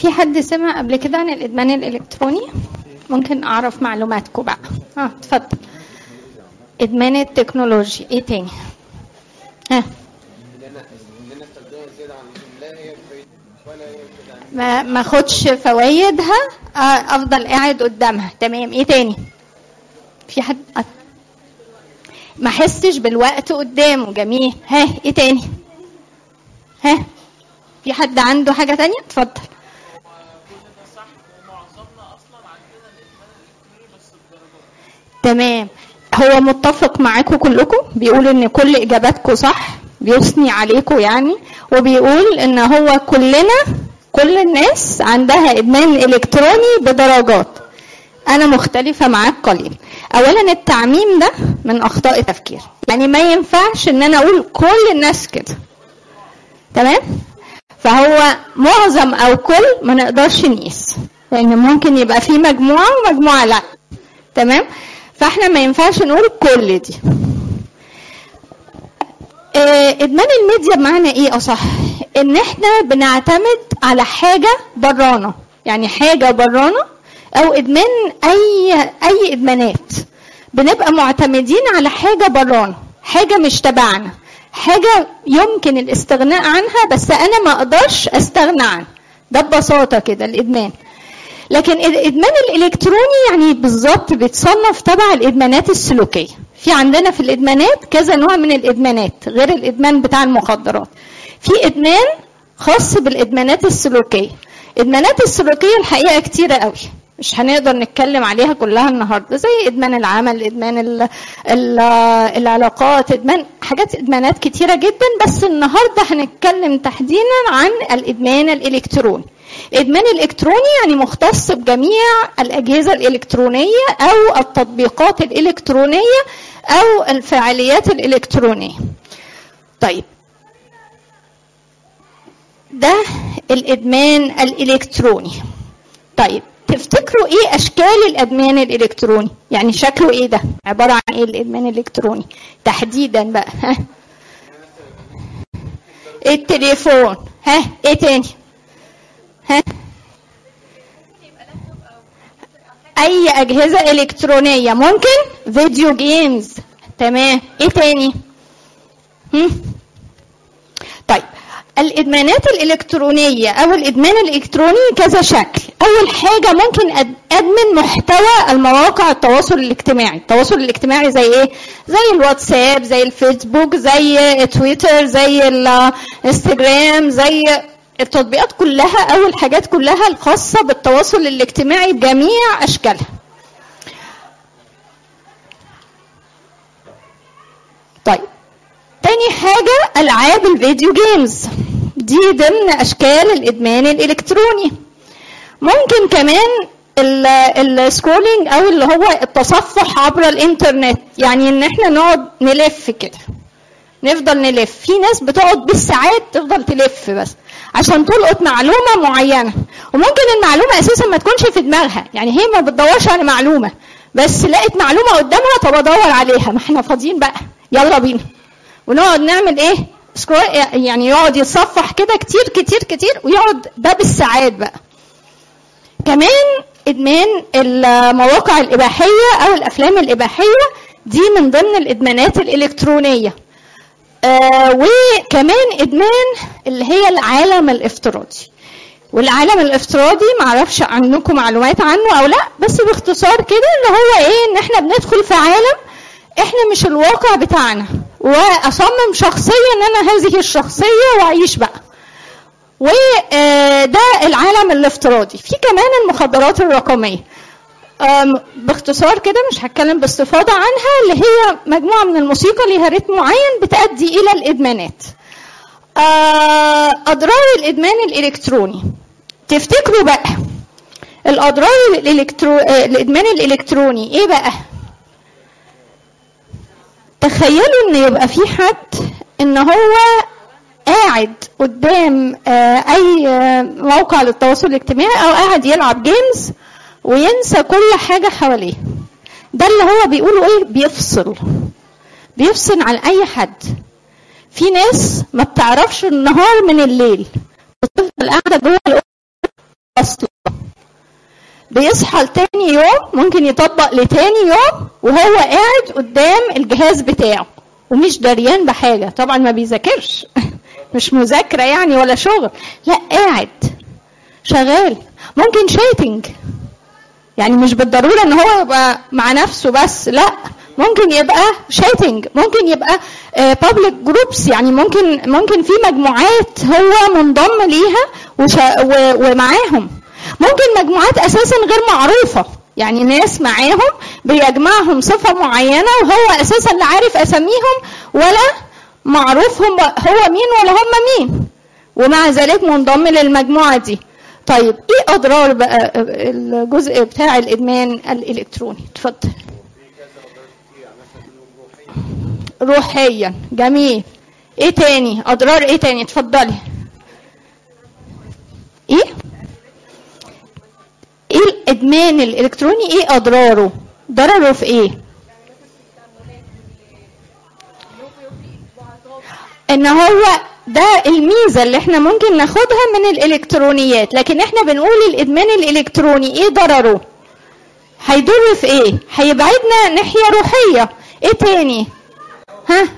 في حد سمع قبل كده عن الادمان الالكتروني ممكن اعرف معلوماتكم بقى اه اتفضل ادمان التكنولوجيا ايه تاني ها ما ما اخدش فوايدها آه، افضل قاعد قدامها تمام ايه تاني في حد آه. ما احسش بالوقت قدامه جميل ها ايه تاني ها في حد عنده حاجه تانية اتفضل تمام هو متفق معاكم كلكم بيقول ان كل اجاباتكم صح بيثني عليكم يعني وبيقول ان هو كلنا كل الناس عندها ادمان الكتروني بدرجات انا مختلفه معاك قليل اولا التعميم ده من اخطاء التفكير يعني ما ينفعش ان انا اقول كل الناس كده تمام فهو معظم او كل ما نقدرش نقيس لان ممكن يبقى في مجموعه ومجموعه لا تمام فاحنا ما ينفعش نقول كل دي آه، ادمان الميديا بمعنى ايه اصح ان احنا بنعتمد على حاجه برانا يعني حاجه برانا او ادمان اي اي ادمانات بنبقى معتمدين على حاجه برانا حاجه مش تبعنا حاجه يمكن الاستغناء عنها بس انا ما اقدرش استغنى عنها ده ببساطه كده الادمان لكن الادمان الالكتروني يعني بالظبط بيتصنف تبع الادمانات السلوكيه في عندنا في الادمانات كذا نوع من الادمانات غير الادمان بتاع المخدرات في ادمان خاص بالادمانات السلوكيه الادمانات السلوكيه الحقيقه كتيره قوي مش هنقدر نتكلم عليها كلها النهارده زي ادمان العمل ادمان ال ال العلاقات ادمان حاجات ادمانات كتيره جدا بس النهارده هنتكلم تحديدا عن الادمان الالكتروني الادمان الالكتروني يعني مختص بجميع الاجهزه الالكترونيه او التطبيقات الالكترونيه او الفعاليات الالكترونيه طيب ده الادمان الالكتروني طيب تفتكروا ايه اشكال الادمان الالكتروني يعني شكله ايه ده عباره عن ايه الادمان الالكتروني تحديدا بقى ها التليفون ها ايه تاني ها اي اجهزه الكترونيه ممكن فيديو جيمز تمام ايه تاني هم؟ طيب الادمانات الالكترونيه او الادمان الالكتروني كذا شكل اول حاجه ممكن أد- ادمن محتوى المواقع التواصل الاجتماعي التواصل الاجتماعي زي ايه زي الواتساب زي الفيسبوك زي تويتر زي الانستجرام زي التطبيقات كلها او الحاجات كلها الخاصه بالتواصل الاجتماعي بجميع اشكالها طيب تاني حاجة ألعاب الفيديو جيمز دي ضمن أشكال الإدمان الإلكتروني ممكن كمان السكرولينج أو اللي هو التصفح عبر الإنترنت يعني إن إحنا نقعد نلف كده نفضل نلف في ناس بتقعد بالساعات تفضل تلف بس عشان تلقط معلومة معينة وممكن المعلومة أساسا ما تكونش في دماغها يعني هي ما بتدورش على معلومة بس لقت معلومة قدامها طب أدور عليها ما احنا فاضيين بقى يلا بينا ونقعد نعمل ايه سكرول يعني يقعد يتصفح كده كتير كتير كتير ويقعد ده بالساعات بقى كمان ادمان المواقع الاباحيه او الافلام الاباحيه دي من ضمن الادمانات الالكترونيه آه وكمان ادمان اللي هي العالم الافتراضي والعالم الافتراضي معرفش عنكم معلومات عنه او لا بس باختصار كده اللي هو ايه ان احنا بندخل في عالم احنا مش الواقع بتاعنا واصمم شخصيه ان انا هذه الشخصيه واعيش بقى وده العالم الافتراضي في كمان المخدرات الرقميه أم، باختصار كده مش هتكلم باستفاضه عنها اللي هي مجموعه من الموسيقى ليها رتم معين بتؤدي الى الادمانات آه، اضرار الادمان الالكتروني تفتكروا بقى الاضرار الالكترو... آه، الادمان الالكتروني ايه بقى تخيلوا ان يبقى في حد ان هو قاعد قدام آه، اي آه، موقع للتواصل الاجتماعي او قاعد يلعب جيمز وينسى كل حاجه حواليه ده اللي هو بيقولوا ايه بيفصل بيفصل عن اي حد في ناس ما بتعرفش النهار من الليل بتفضل قاعده جوه الأوضة اصلا بيصحى لتاني يوم ممكن يطبق لتاني يوم وهو قاعد قدام الجهاز بتاعه ومش دريان بحاجة طبعا ما بيذاكرش مش مذاكرة يعني ولا شغل لا قاعد شغال ممكن شيتنج يعني مش بالضرورة ان هو يبقى مع نفسه بس لا ممكن يبقى شيتنج ممكن يبقى بابليك جروبس يعني ممكن ممكن في مجموعات هو منضم ليها وشا و- ومعاهم ممكن مجموعات اساسا غير معروفه يعني ناس معاهم بيجمعهم صفه معينه وهو اساسا لا عارف اساميهم ولا معروف هم هو مين ولا هم مين ومع ذلك منضم للمجموعه دي طيب ايه اضرار بقى الجزء بتاع الادمان الالكتروني اتفضل روحيا جميل ايه تاني اضرار ايه تاني اتفضلي ايه ايه الادمان الالكتروني ايه اضراره ضرره في ايه ان هو ده الميزه اللي احنا ممكن ناخدها من الالكترونيات لكن احنا بنقول الادمان الالكتروني ايه ضرره هيضر في ايه هيبعدنا ناحيه روحيه ايه تاني ها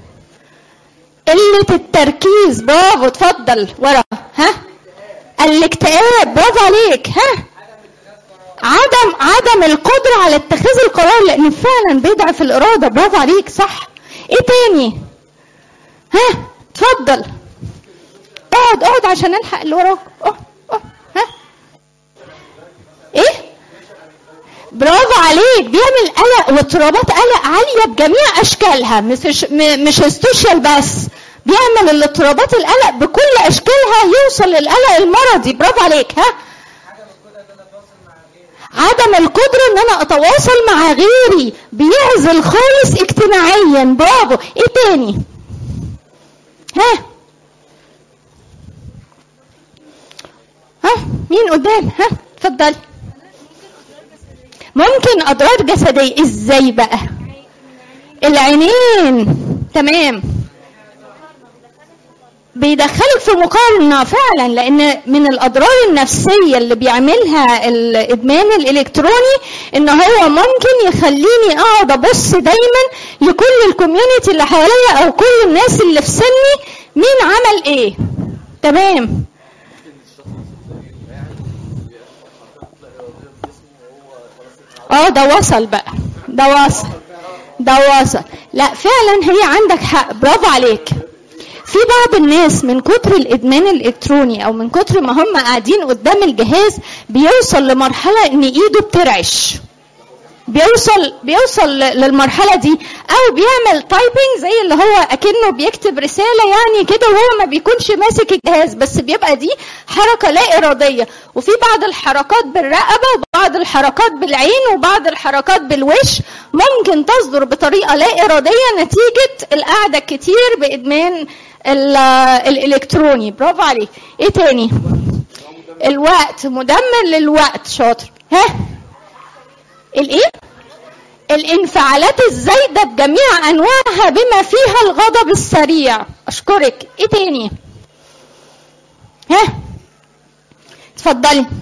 قلة التركيز برافو اتفضل ورا ها الاكتئاب برافو عليك ها عدم عدم القدرة على اتخاذ القرار لأن فعلا بيضعف الإرادة برافو عليك صح ايه تاني ها اتفضل اقعد اقعد عشان الحق اللي وراك اقعد اقعد ها ايه برافو عليك بيعمل قلق واضطرابات قلق عاليه بجميع اشكالها مش م- مش السوشيال بس بيعمل الاضطرابات القلق بكل اشكالها يوصل للقلق المرضي برافو عليك ها عدم القدرة ان انا اتواصل مع غيري بيعزل خالص اجتماعيا برافو ايه تاني ها ها مين قدام ها اتفضلي ممكن اضرار جسديه ازاي بقى العينين تمام بيدخلك في مقارنة فعلا لأن من الأضرار النفسية اللي بيعملها الإدمان الإلكتروني إن هو ممكن يخليني أقعد أبص دايما لكل الكوميونتي اللي حواليا أو كل الناس اللي في سني مين عمل إيه تمام اه ده وصل بقى ده وصل ده وصل لا فعلا هي عندك حق برافو عليك في بعض الناس من كتر الادمان الالكتروني او من كتر ما هم قاعدين قدام الجهاز بيوصل لمرحله ان ايده بترعش بيوصل بيوصل للمرحله دي او بيعمل تايبنج زي اللي هو اكنه بيكتب رساله يعني كده وهو ما بيكونش ماسك الجهاز بس بيبقى دي حركه لا اراديه وفي بعض الحركات بالرقبه وبعض الحركات بالعين وبعض الحركات بالوش ممكن تصدر بطريقه لا اراديه نتيجه القعده كتير بادمان الالكتروني برافو عليك ايه تاني الوقت مدمر للوقت شاطر ها الايه الانفعالات الزايده بجميع انواعها بما فيها الغضب السريع اشكرك ايه تاني ها اتفضلي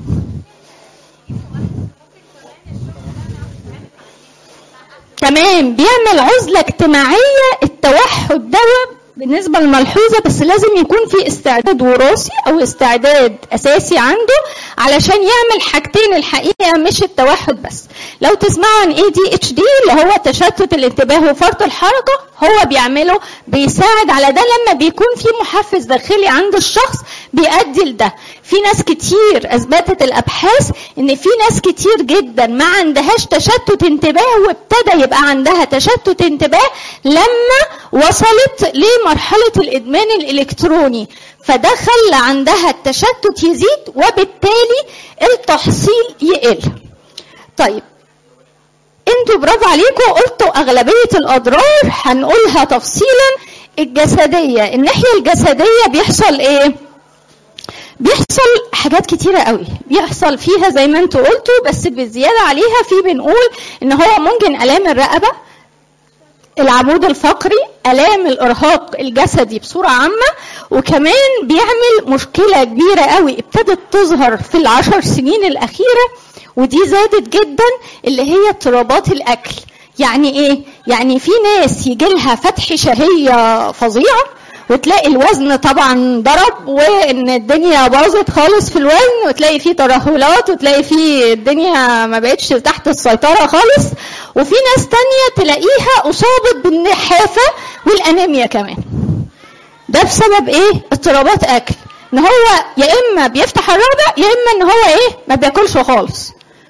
تمام بيعمل عزله اجتماعيه التوحد ده بالنسبه للملحوظه بس لازم يكون في استعداد وراثي او استعداد اساسي عنده علشان يعمل حاجتين الحقيقه مش التوحد بس لو تسمعوا عن اي دي اتش دي اللي هو تشتت الانتباه وفرط الحركه هو بيعمله بيساعد على ده لما بيكون في محفز داخلي عند الشخص بيؤدي لده في ناس كتير اثبتت الابحاث ان في ناس كتير جدا ما عندهاش تشتت انتباه وابتدى يبقى عندها تشتت انتباه لما وصلت لمرحله الادمان الالكتروني فده خلى عندها التشتت يزيد وبالتالي التحصيل يقل طيب انتوا برافو عليكم قلتوا اغلبيه الاضرار هنقولها تفصيلا الجسديه الناحيه الجسديه بيحصل ايه بيحصل حاجات كتيرة قوي بيحصل فيها زي ما انتوا قلتوا بس بالزيادة عليها في بنقول ان هو ممكن الام الرقبة العمود الفقري الام الارهاق الجسدي بصوره عامه وكمان بيعمل مشكله كبيره قوي ابتدت تظهر في العشر سنين الاخيره ودي زادت جدا اللي هي اضطرابات الاكل يعني ايه يعني في ناس يجي لها فتح شهيه فظيعه وتلاقي الوزن طبعا ضرب وان الدنيا باظت خالص في الوزن وتلاقي فيه ترهلات وتلاقي فيه الدنيا ما بقتش تحت السيطره خالص وفي ناس تانية تلاقيها اصابت بالنحافه والانيميا كمان ده بسبب ايه اضطرابات اكل ان هو يا اما بيفتح الرابع يا اما ان هو ايه ما بياكلش خالص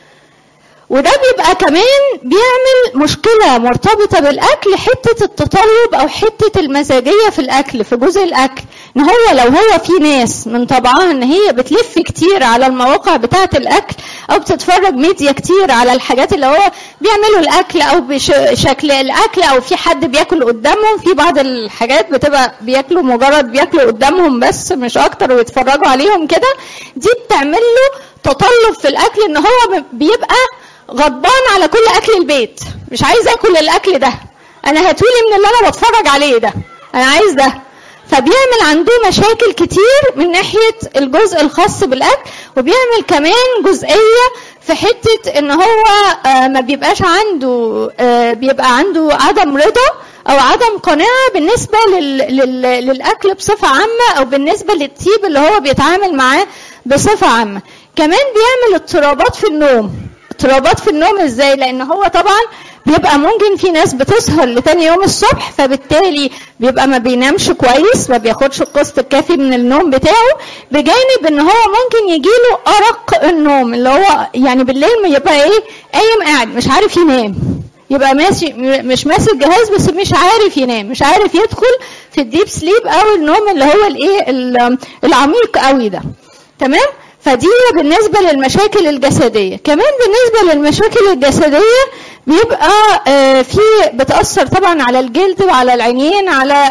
وده بيبقى كمان بيعمل مشكلة مرتبطة بالأكل حتة التطلب أو حتة المزاجية في الأكل في جزء الأكل إن هو لو هو في ناس من طبعها إن هي بتلف كتير على المواقع بتاعة الأكل أو بتتفرج ميديا كتير على الحاجات اللي هو بيعملوا الأكل أو بشكل الأكل أو في حد بياكل قدامهم في بعض الحاجات بتبقى بياكلوا مجرد بياكلوا قدامهم بس مش أكتر ويتفرجوا عليهم كده دي بتعمل له تطلب في الأكل إن هو بيبقى غضبان على كل اكل البيت مش عايز اكل الاكل ده انا هاتولي من اللي انا بتفرج عليه ده انا عايز ده فبيعمل عنده مشاكل كتير من ناحية الجزء الخاص بالأكل وبيعمل كمان جزئية في حتة إن هو ما بيبقاش عنده بيبقى عنده عدم رضا أو عدم قناعة بالنسبة لل... لل... للأكل بصفة عامة أو بالنسبة للطيب اللي هو بيتعامل معاه بصفة عامة كمان بيعمل اضطرابات في النوم اضطرابات في النوم ازاي لان هو طبعا بيبقى ممكن في ناس بتسهر لتاني يوم الصبح فبالتالي بيبقى ما بينامش كويس ما بياخدش القسط الكافي من النوم بتاعه بجانب ان هو ممكن يجيله ارق النوم اللي هو يعني بالليل يبقى ايه قايم قاعد مش عارف ينام يبقى ماشي مش ماسك جهاز بس مش عارف ينام مش عارف يدخل في الديب سليب او النوم اللي هو الايه العميق قوي ده تمام فدي بالنسبه للمشاكل الجسديه كمان بالنسبه للمشاكل الجسديه بيبقى في بتاثر طبعا على الجلد وعلى العينين على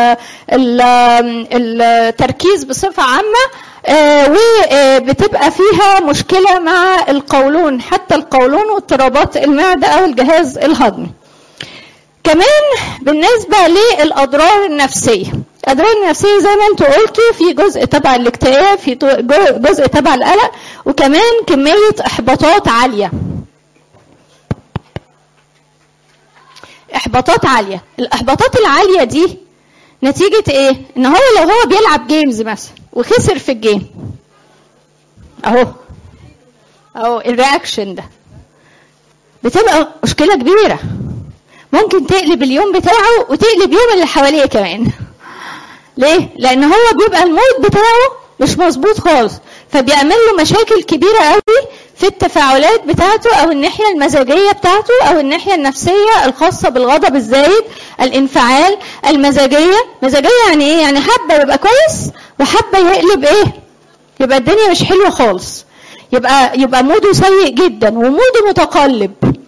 التركيز بصفه عامه وبتبقى فيها مشكله مع القولون حتى القولون واضطرابات المعده او الجهاز الهضمي كمان بالنسبه للاضرار النفسيه الاضرار النفسيه زي ما انتوا قلتوا في جزء تبع الاكتئاب في جزء تبع القلق وكمان كميه احباطات عاليه احباطات عاليه الاحباطات العاليه دي نتيجه ايه ان هو لو هو بيلعب جيمز مثلا وخسر في الجيم اهو اهو الرياكشن ده بتبقى مشكله كبيره ممكن تقلب اليوم بتاعه وتقلب يوم اللي حواليه كمان ليه؟ لأن هو بيبقى المود بتاعه مش مظبوط خالص فبيعمل له مشاكل كبيرة قوي في التفاعلات بتاعته أو الناحية المزاجية بتاعته أو الناحية النفسية الخاصة بالغضب الزايد الانفعال المزاجية مزاجية يعني إيه؟ يعني حابة يبقى كويس وحابة يقلب إيه؟ يبقى الدنيا مش حلوة خالص يبقى يبقى موده سيء جدا وموده متقلب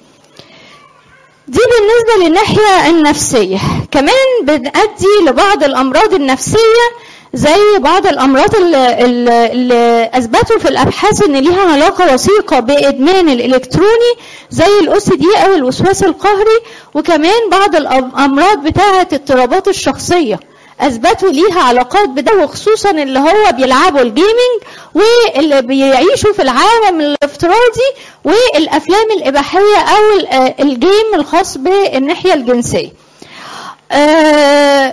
دي بالنسبة للناحية النفسية كمان بنأدي لبعض الأمراض النفسية زي بعض الأمراض اللي, اللي أثبتوا في الأبحاث إن ليها علاقة وثيقة بإدمان الإلكتروني زي الأس دي أو الوسواس القهري وكمان بعض الأمراض بتاعة اضطرابات الشخصية اثبتوا ليها علاقات بده وخصوصا اللي هو بيلعبوا الجيمنج واللي بيعيشوا في العالم الافتراضي والافلام الاباحيه او الجيم الخاص بالناحيه الجنسيه. آه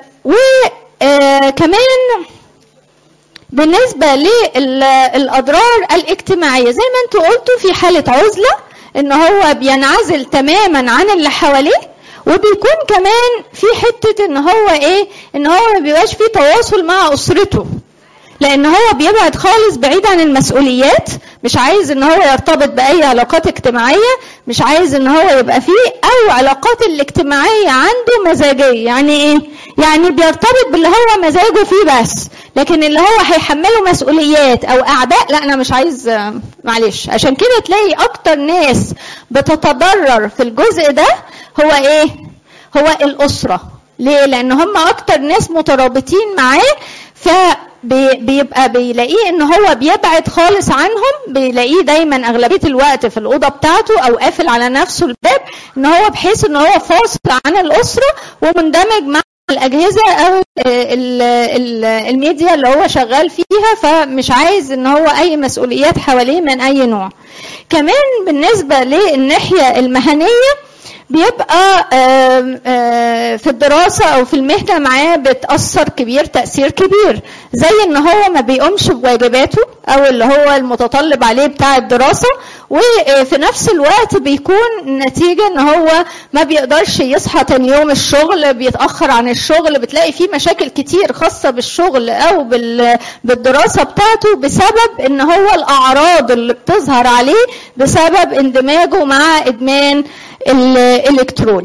وكمان بالنسبه للاضرار الاجتماعيه زي ما انتوا قلتوا في حاله عزله ان هو بينعزل تماما عن اللي حواليه وبيكون كمان في حته ان هو ايه ان هو ما بيبقاش في تواصل مع اسرته لان هو بيبعد خالص بعيد عن المسؤوليات مش عايز ان هو يرتبط باي علاقات اجتماعيه مش عايز ان هو يبقى فيه او علاقات الاجتماعيه عنده مزاجيه يعني ايه يعني بيرتبط باللي هو مزاجه فيه بس لكن اللي هو هيحمله مسؤوليات او اعباء لا انا مش عايز معلش عشان كده تلاقي اكتر ناس بتتضرر في الجزء ده هو ايه هو الاسره ليه لان هم اكتر ناس مترابطين معاه ف بي- بيبقى بيلاقيه ان هو بيبعد خالص عنهم بيلاقيه دايما اغلبيه الوقت في الاوضه بتاعته او قافل على نفسه الباب ان هو بحيث ان هو فاصل عن الاسره ومندمج مع الاجهزه او ال- ال- الميديا اللي هو شغال فيها فمش عايز ان هو اي مسؤوليات حواليه من اي نوع كمان بالنسبه للناحيه المهنيه بيبقى آم، آه، في الدراسة أو في المهنة معاه بتأثر كبير تأثير كبير زي إن هو ما بيقومش بواجباته أو اللي هو المتطلب عليه بتاع الدراسة وفي نفس الوقت بيكون نتيجة إن هو ما بيقدرش يصحى تاني يوم الشغل بيتأخر عن الشغل بتلاقي فيه مشاكل كتير خاصة بالشغل أو بال- بالدراسة بتاعته بسبب إن هو الأعراض اللي بتظهر عليه بسبب اندماجه مع إدمان الالكتروني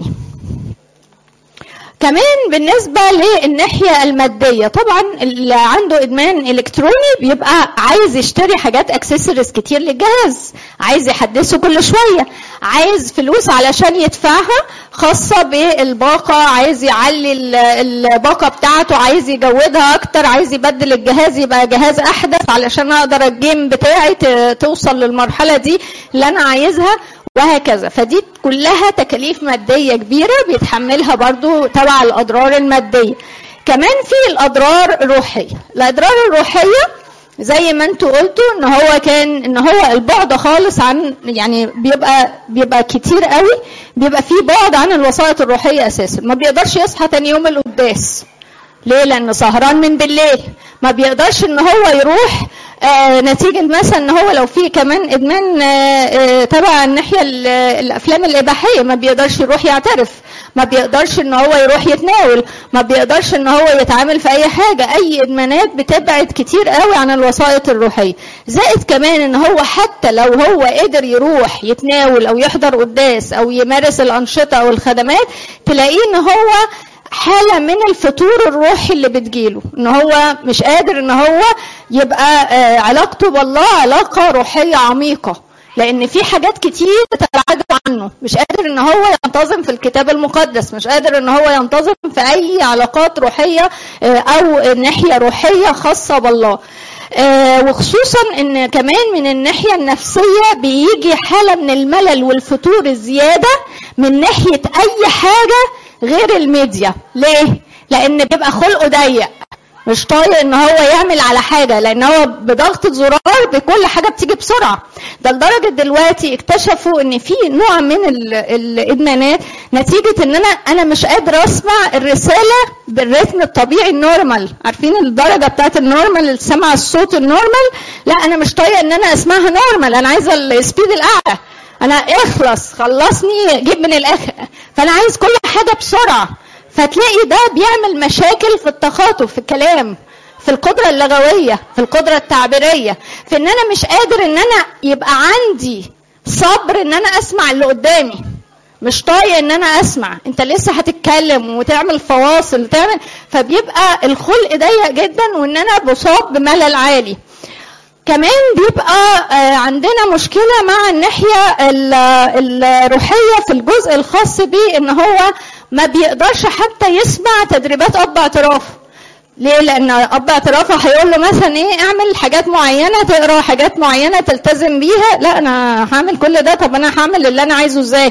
كمان بالنسبة للناحية المادية طبعا اللي عنده إدمان إلكتروني بيبقى عايز يشتري حاجات أكسسوارز كتير للجهاز عايز يحدثه كل شوية عايز فلوس علشان يدفعها خاصة بالباقة عايز يعلي ال- الباقة بتاعته عايز يجودها أكتر عايز يبدل الجهاز يبقى جهاز أحدث علشان أقدر الجيم بتاعي ت- توصل للمرحلة دي اللي أنا عايزها وهكذا فدي كلها تكاليف مادية كبيرة بيتحملها برضو تبع الأضرار المادية كمان في الأضرار الروحية الأضرار الروحية زي ما انتوا قلتوا ان هو كان ان هو البعد خالص عن يعني بيبقى بيبقى كتير قوي بيبقى في بعد عن الوسائط الروحيه اساسا ما بيقدرش يصحى تاني يوم القداس ليه لانه سهران من بالليل ما بيقدرش ان هو يروح آه نتيجة مثلا ان هو لو في كمان ادمان آه آه تبع الناحية ال- الافلام الاباحية ما بيقدرش يروح يعترف ما بيقدرش ان هو يروح يتناول ما بيقدرش ان هو يتعامل في اي حاجة اي ادمانات بتبعد كتير قوي عن الوسائط الروحية زائد كمان ان هو حتى لو هو قدر يروح يتناول او يحضر قداس او يمارس الانشطة او الخدمات تلاقيه ان هو حالة من الفتور الروحي اللي بتجيله ان هو مش قادر ان هو يبقى آه، علاقته بالله علاقة روحية عميقة لان في حاجات كتير تبعده عنه مش قادر ان هو ينتظم في الكتاب المقدس مش قادر ان هو ينتظم في اي علاقات روحية آه، او ناحية روحية خاصة بالله آه، وخصوصا ان كمان من الناحية النفسية بيجي حالة من الملل والفتور الزيادة من ناحية اي حاجة غير الميديا ليه لان بيبقى خلقه ضيق مش طايق ان هو يعمل على حاجه لان هو بضغطه زرار بكل حاجه بتيجي بسرعه ده لدرجه دلوقتي اكتشفوا ان في نوع من ال- الادمانات نتيجه ان انا انا مش قادر اسمع الرساله بالريتم الطبيعي النورمال عارفين الدرجه بتاعت النورمال اللي سمع الصوت النورمال لا انا مش طايق ان انا اسمعها نورمال انا عايزه السبيد الاعلى انا اخلص خلصني جيب من الاخر فانا عايز كل حاجه بسرعه فتلاقي ده بيعمل مشاكل في التخاطب في الكلام في القدرة اللغوية في القدرة التعبيرية في ان انا مش قادر ان انا يبقى عندي صبر ان انا اسمع اللي قدامي مش طايق ان انا اسمع انت لسه هتتكلم وتعمل فواصل وتعمل فبيبقى الخلق ضيق جدا وان انا بصاب بملل عالي كمان بيبقى آه، عندنا مشكلة مع الناحية ال- الروحية في الجزء الخاص بيه ان هو ما بيقدرش حتى يسمع تدريبات اب اعتراف ليه؟ لأن أب اعترافه هيقول له مثلا إيه اعمل حاجات معينة تقرا حاجات معينة تلتزم بيها، لا أنا هعمل كل ده طب أنا هعمل اللي أنا عايزه إزاي؟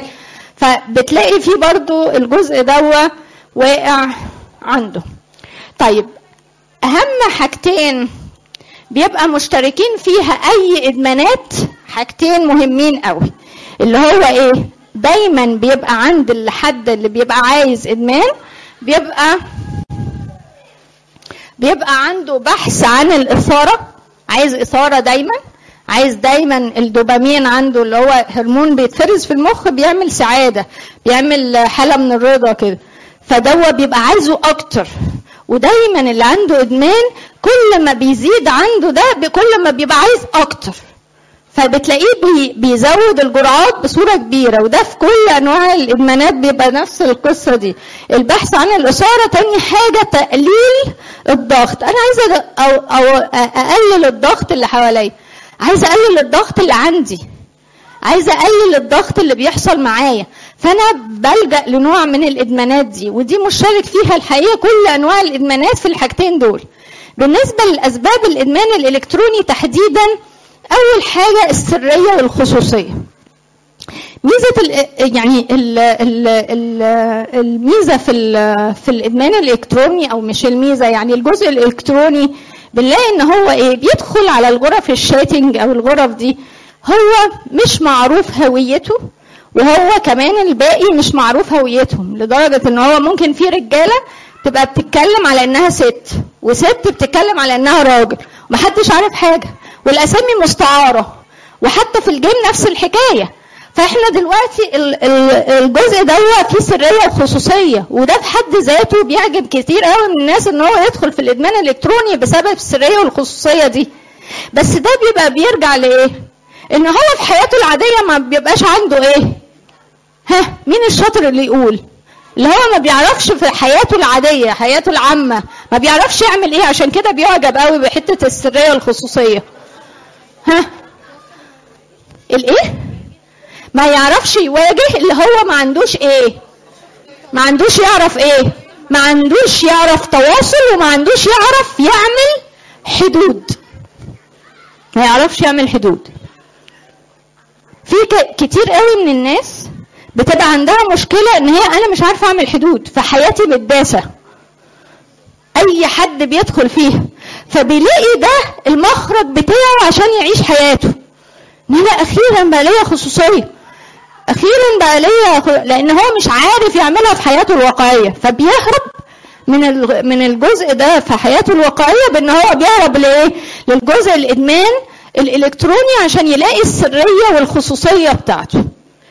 فبتلاقي فيه برضو الجزء دوا واقع عنده. طيب أهم حاجتين بيبقى مشتركين فيها اي ادمانات حاجتين مهمين قوي اللي هو ايه دايما بيبقى عند الحد اللي بيبقى عايز ادمان بيبقى بيبقى عنده بحث عن الاثاره عايز اثاره دايما عايز دايما الدوبامين عنده اللي هو هرمون بيتفرز في المخ بيعمل سعاده بيعمل حاله من الرضا كده فدوا بيبقى عايزه اكتر ودايما اللي عنده ادمان كل ما بيزيد عنده ده كل ما بيبقى عايز اكتر فبتلاقيه بي بيزود الجرعات بصوره كبيره وده في كل انواع الادمانات بيبقى نفس القصه دي البحث عن الاثاره تاني حاجه تقليل الضغط انا عايزه أو, او اقلل الضغط اللي حواليا عايزه اقلل الضغط اللي عندي عايزه اقلل الضغط اللي بيحصل معايا فانا بلجا لنوع من الادمانات دي ودي مشترك فيها الحقيقه كل انواع الادمانات في الحاجتين دول بالنسبه لاسباب الادمان الالكتروني تحديدا اول حاجه السريه والخصوصيه ميزه ال يعني ال ال ال الميزه في في الادمان الالكتروني او مش الميزه يعني الجزء الالكتروني بنلاقي ان هو ايه بيدخل على الغرف الشاتنج او الغرف دي هو مش معروف هويته وهو كمان الباقي مش معروف هويتهم لدرجه ان هو ممكن في رجاله تبقى بتتكلم على انها ست وست بتتكلم على انها راجل ومحدش عارف حاجه والاسامي مستعاره وحتى في الجيم نفس الحكايه فاحنا دلوقتي الجزء ده فيه سريه وخصوصيه وده في حد ذاته بيعجب كتير قوي من الناس ان هو يدخل في الادمان الالكتروني بسبب السريه والخصوصيه دي بس ده بيبقى بيرجع لايه ان هو في حياته العاديه ما بيبقاش عنده ايه ها مين الشاطر اللي يقول اللي هو ما بيعرفش في حياته العادية حياته العامة ما بيعرفش يعمل ايه عشان كده بيعجب قوي بحتة السرية والخصوصية ها الايه ما يعرفش يواجه اللي هو ما عندوش ايه ما عندوش يعرف ايه ما عندوش يعرف تواصل وما عندوش يعرف يعمل حدود ما يعرفش يعمل حدود في كتير قوي من الناس بتبقى عندها مشكله ان هي انا مش عارفه اعمل حدود فحياتي متداسه اي حد بيدخل فيها فبيلاقي ده المخرج بتاعه عشان يعيش حياته ان انا اخيرا بقى ليا خصوصيه اخيرا بقى ليا لان هو مش عارف يعملها في حياته الواقعيه فبيهرب من من الجزء ده في حياته الواقعيه بان هو بيهرب لايه للجزء الادمان الالكتروني عشان يلاقي السريه والخصوصيه بتاعته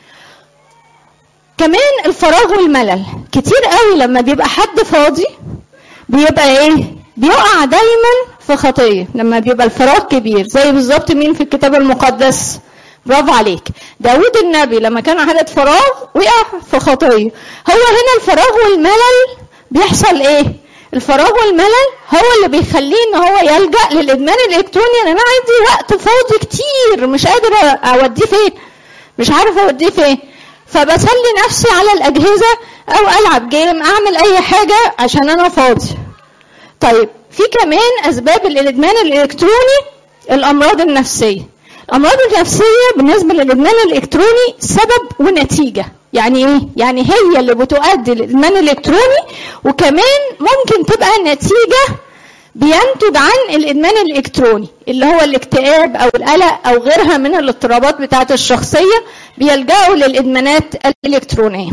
كمان الفراغ والملل كتير قوي لما بيبقى حد فاضي بيبقى ايه بيقع دايما في خطيه لما بيبقى الفراغ كبير زي بالظبط مين في الكتاب المقدس برافو عليك داود النبي لما كان عدد فراغ وقع في خطيه هو هنا الفراغ والملل بيحصل ايه الفراغ والملل هو اللي بيخليه ان هو يلجا للادمان الالكتروني انا عندي وقت فاضي كتير مش قادر اوديه فين مش عارف اوديه فين فبسلي نفسي على الأجهزة أو ألعب جيم أعمل أي حاجة عشان أنا فاضي طيب في كمان أسباب الإدمان الإلكتروني الأمراض النفسية الأمراض النفسية بالنسبة للإدمان الإلكتروني سبب ونتيجة يعني إيه؟ يعني هي اللي بتؤدي للإدمان الإلكتروني وكمان ممكن تبقى نتيجة بينتج عن الادمان الالكتروني اللي هو الاكتئاب او القلق او غيرها من الاضطرابات بتاعه الشخصيه بيلجأوا للادمانات الالكترونيه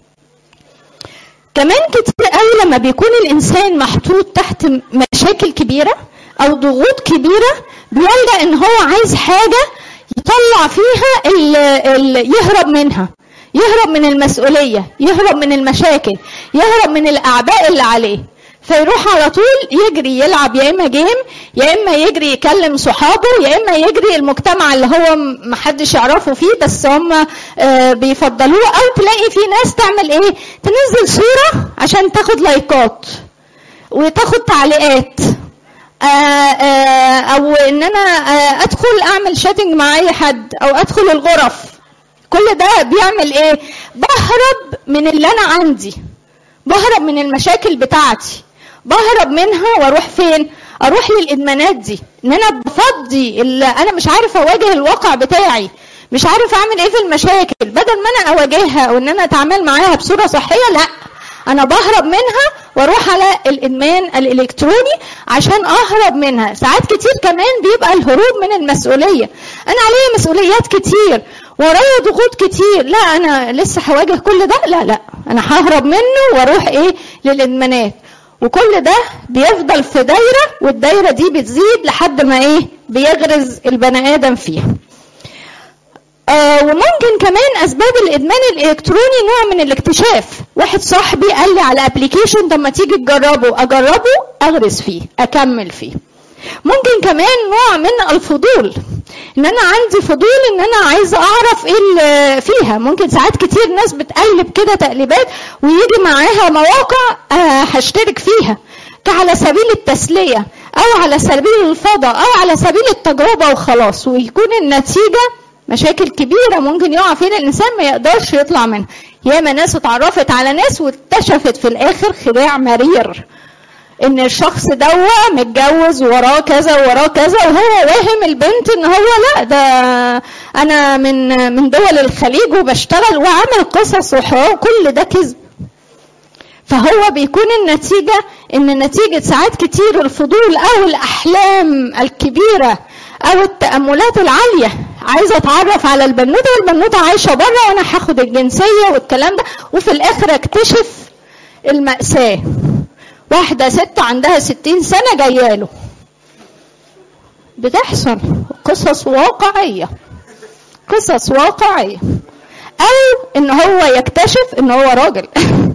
كمان كتير قوي لما بيكون الانسان محطوط تحت مشاكل كبيره او ضغوط كبيره بيلجأ ان هو عايز حاجه يطلع فيها ال ال يهرب منها يهرب من المسؤوليه يهرب من المشاكل يهرب من الاعباء اللي عليه فيروح على طول يجري يلعب يا اما جيم يا اما يجري يكلم صحابه يا اما يجري المجتمع اللي هو محدش يعرفه فيه بس هم بيفضلوه او تلاقي في ناس تعمل ايه تنزل صوره عشان تاخد لايكات وتاخد تعليقات او ان انا ادخل اعمل شاتنج مع اي حد او ادخل الغرف كل ده بيعمل ايه بهرب من اللي انا عندي بهرب من المشاكل بتاعتي بهرب منها واروح فين اروح للادمانات دي ان انا بفضي اللي انا مش عارف اواجه الواقع بتاعي مش عارف اعمل ايه في المشاكل بدل ما انا اواجهها او ان انا اتعامل معاها بصوره صحيه لا انا بهرب منها واروح على الادمان الالكتروني عشان اهرب منها ساعات كتير كمان بيبقى الهروب من المسؤوليه انا عليا مسؤوليات كتير ورايا ضغوط كتير لا انا لسه هواجه كل ده لا لا انا ههرب منه واروح ايه للادمانات وكل ده بيفضل في دايره والدايره دي بتزيد لحد ما ايه بيغرز البني ادم فيها آه وممكن كمان اسباب الادمان الالكتروني نوع من الاكتشاف واحد صاحبي قال لي على ابلكيشن طب ما تيجي تجربه اجربه اغرس فيه اكمل فيه ممكن كمان نوع من الفضول ان انا عندي فضول ان انا عايزه اعرف ايه اللي فيها ممكن ساعات كتير ناس بتقلب كده تقليبات ويجي معاها مواقع آه هشترك فيها على سبيل التسليه او على سبيل الفضاء او على سبيل التجربه وخلاص ويكون النتيجه مشاكل كبيرة ممكن يقع فيها الإنسان ما يقدرش يطلع منها ياما ناس اتعرفت على ناس واكتشفت في الآخر خداع مرير ان الشخص دوا متجوز وراه كذا وراه كذا وهو واهم البنت ان هو لا ده انا من من دول الخليج وبشتغل وعامل قصص وحوار كل ده كذب فهو بيكون النتيجة إن نتيجة ساعات كتير الفضول أو الأحلام الكبيرة أو التأملات العالية عايزة أتعرف على البنوتة والبنوتة عايشة بره وأنا هاخد الجنسية والكلام ده وفي الآخر أكتشف المأساة واحدة ست عندها ستين سنة جاية له بتحصل قصص واقعية قصص واقعية أو إن هو يكتشف إن هو راجل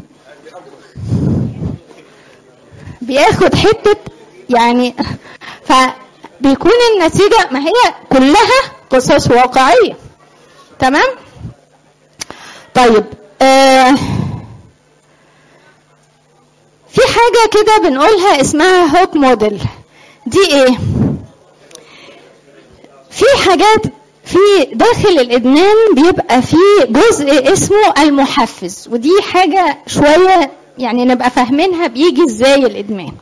بياخد حتة يعني فبيكون النتيجة ما هي كلها قصص واقعية تمام طيب آه في حاجة كده بنقولها اسمها هوك موديل دي ايه في حاجات في داخل الادمان بيبقى في جزء اسمه المحفز ودي حاجة شوية يعني نبقى فاهمينها بيجي ازاي الادمان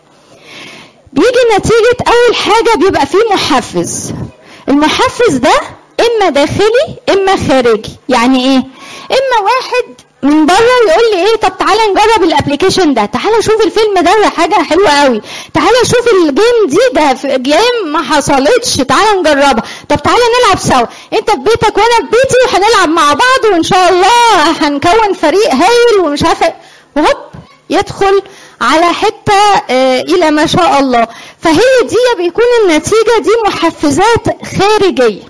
بيجي نتيجة اول حاجة بيبقى فيه محفز المحفز ده اما داخلي اما خارجي يعني ايه اما واحد من بره يقول لي ايه طب تعالى نجرب الابلكيشن ده تعالى شوف الفيلم ده ده حاجه حلوه قوي تعالى شوف الجيم دي ده في جيم ما حصلتش تعالى نجربها طب تعالى نلعب سوا انت في بيتك وانا في بيتي وهنلعب مع بعض وان شاء الله هنكون فريق هايل ومش عارفه وهوب يدخل على حته آه الى ما شاء الله فهي دي بيكون النتيجه دي محفزات خارجيه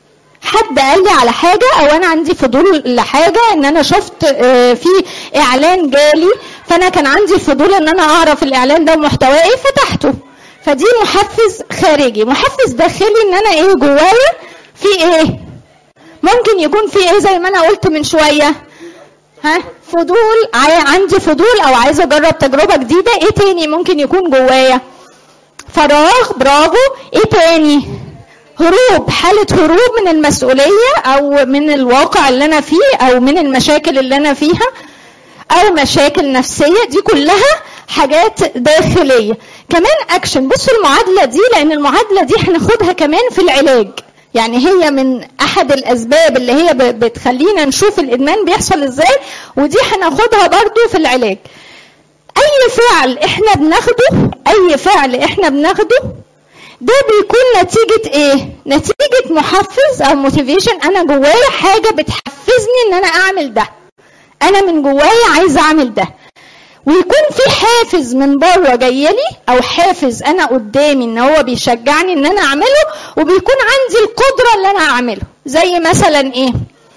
حد قال لي على حاجة أو أنا عندي فضول لحاجة إن أنا شفت في إعلان جالي فأنا كان عندي فضول إن أنا أعرف الإعلان ده محتواه إيه فتحته فدي محفز خارجي محفز داخلي إن أنا إيه جوايا في إيه ممكن يكون في إيه زي ما أنا قلت من شوية ها فضول عندي فضول أو عايزة أجرب تجربة جديدة إيه تاني ممكن يكون جوايا فراغ برافو إيه تاني هروب حالة هروب من المسؤولية أو من الواقع اللي أنا فيه أو من المشاكل اللي أنا فيها أو مشاكل نفسية دي كلها حاجات داخلية كمان أكشن بصوا المعادلة دي لأن المعادلة دي هناخدها كمان في العلاج يعني هي من أحد الأسباب اللي هي بتخلينا نشوف الإدمان بيحصل إزاي ودي هناخدها برضو في العلاج أي فعل إحنا بناخده أي فعل إحنا بناخده ده بيكون نتيجة ايه؟ نتيجة محفز او موتيفيشن انا جوايا حاجة بتحفزني ان انا اعمل ده. انا من جوايا عايزة اعمل ده. ويكون في حافز من بره جاي لي او حافز انا قدامي ان هو بيشجعني ان انا اعمله وبيكون عندي القدرة ان انا اعمله. زي مثلا ايه؟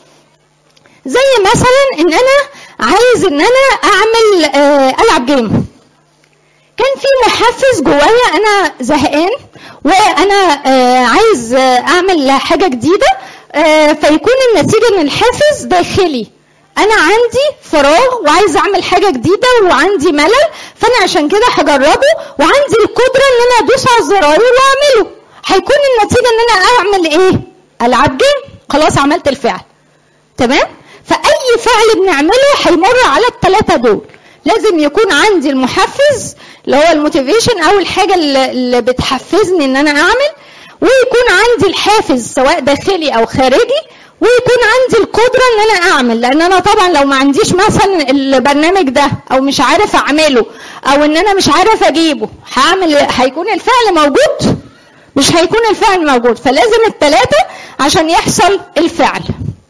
زي مثلا ان انا عايز ان انا اعمل آه العب جيم. كان في محفز جوايا انا زهقان وانا آه عايز آه اعمل حاجه جديده آه فيكون النتيجه ان الحافز داخلي انا عندي فراغ وعايز اعمل حاجه جديده وعندي ملل فانا عشان كده هجربه وعندي القدره ان انا ادوس على الزراير واعمله هيكون النتيجه ان انا اعمل ايه العب جيم خلاص عملت الفعل تمام فاي فعل بنعمله هيمر على الثلاثه دول لازم يكون عندي المحفز اللي هو الموتيفيشن او الحاجه اللي بتحفزني ان انا اعمل ويكون عندي الحافز سواء داخلي او خارجي ويكون عندي القدره ان انا اعمل لان انا طبعا لو ما عنديش مثلا البرنامج ده او مش عارف اعمله او ان انا مش عارف اجيبه هعمل هيكون الفعل موجود مش هيكون الفعل موجود فلازم الثلاثه عشان يحصل الفعل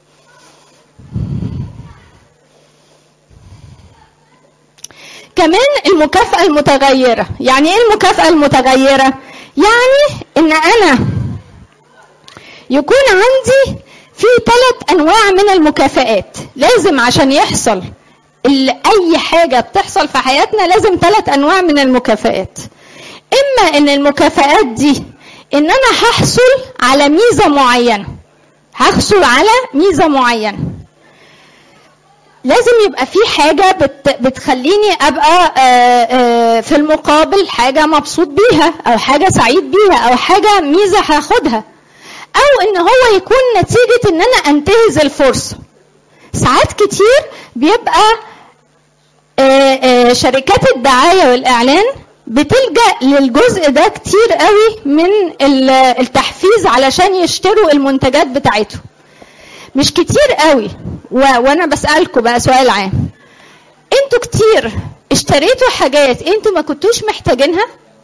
كمان المكافأة المتغيرة يعني ايه المكافأة المتغيرة يعني ان انا يكون عندي في ثلاث انواع من المكافآت لازم عشان يحصل اي حاجة بتحصل في حياتنا لازم ثلاث انواع من المكافآت اما ان المكافآت دي ان انا هحصل على ميزة معينة هحصل على ميزة معينة لازم يبقى في حاجه بت بتخليني ابقى في المقابل حاجه مبسوط بيها او حاجه سعيد بيها او حاجه ميزه هاخدها او ان هو يكون نتيجه ان انا انتهز الفرصه ساعات كتير بيبقى شركات الدعايه والاعلان بتلجأ للجزء ده كتير قوي من ال- التحفيز علشان يشتروا المنتجات بتاعتهم مش كتير قوي و... وانا بسألكم بقى سؤال عام انتوا كتير اشتريتوا حاجات انتوا ما كنتوش محتاجينها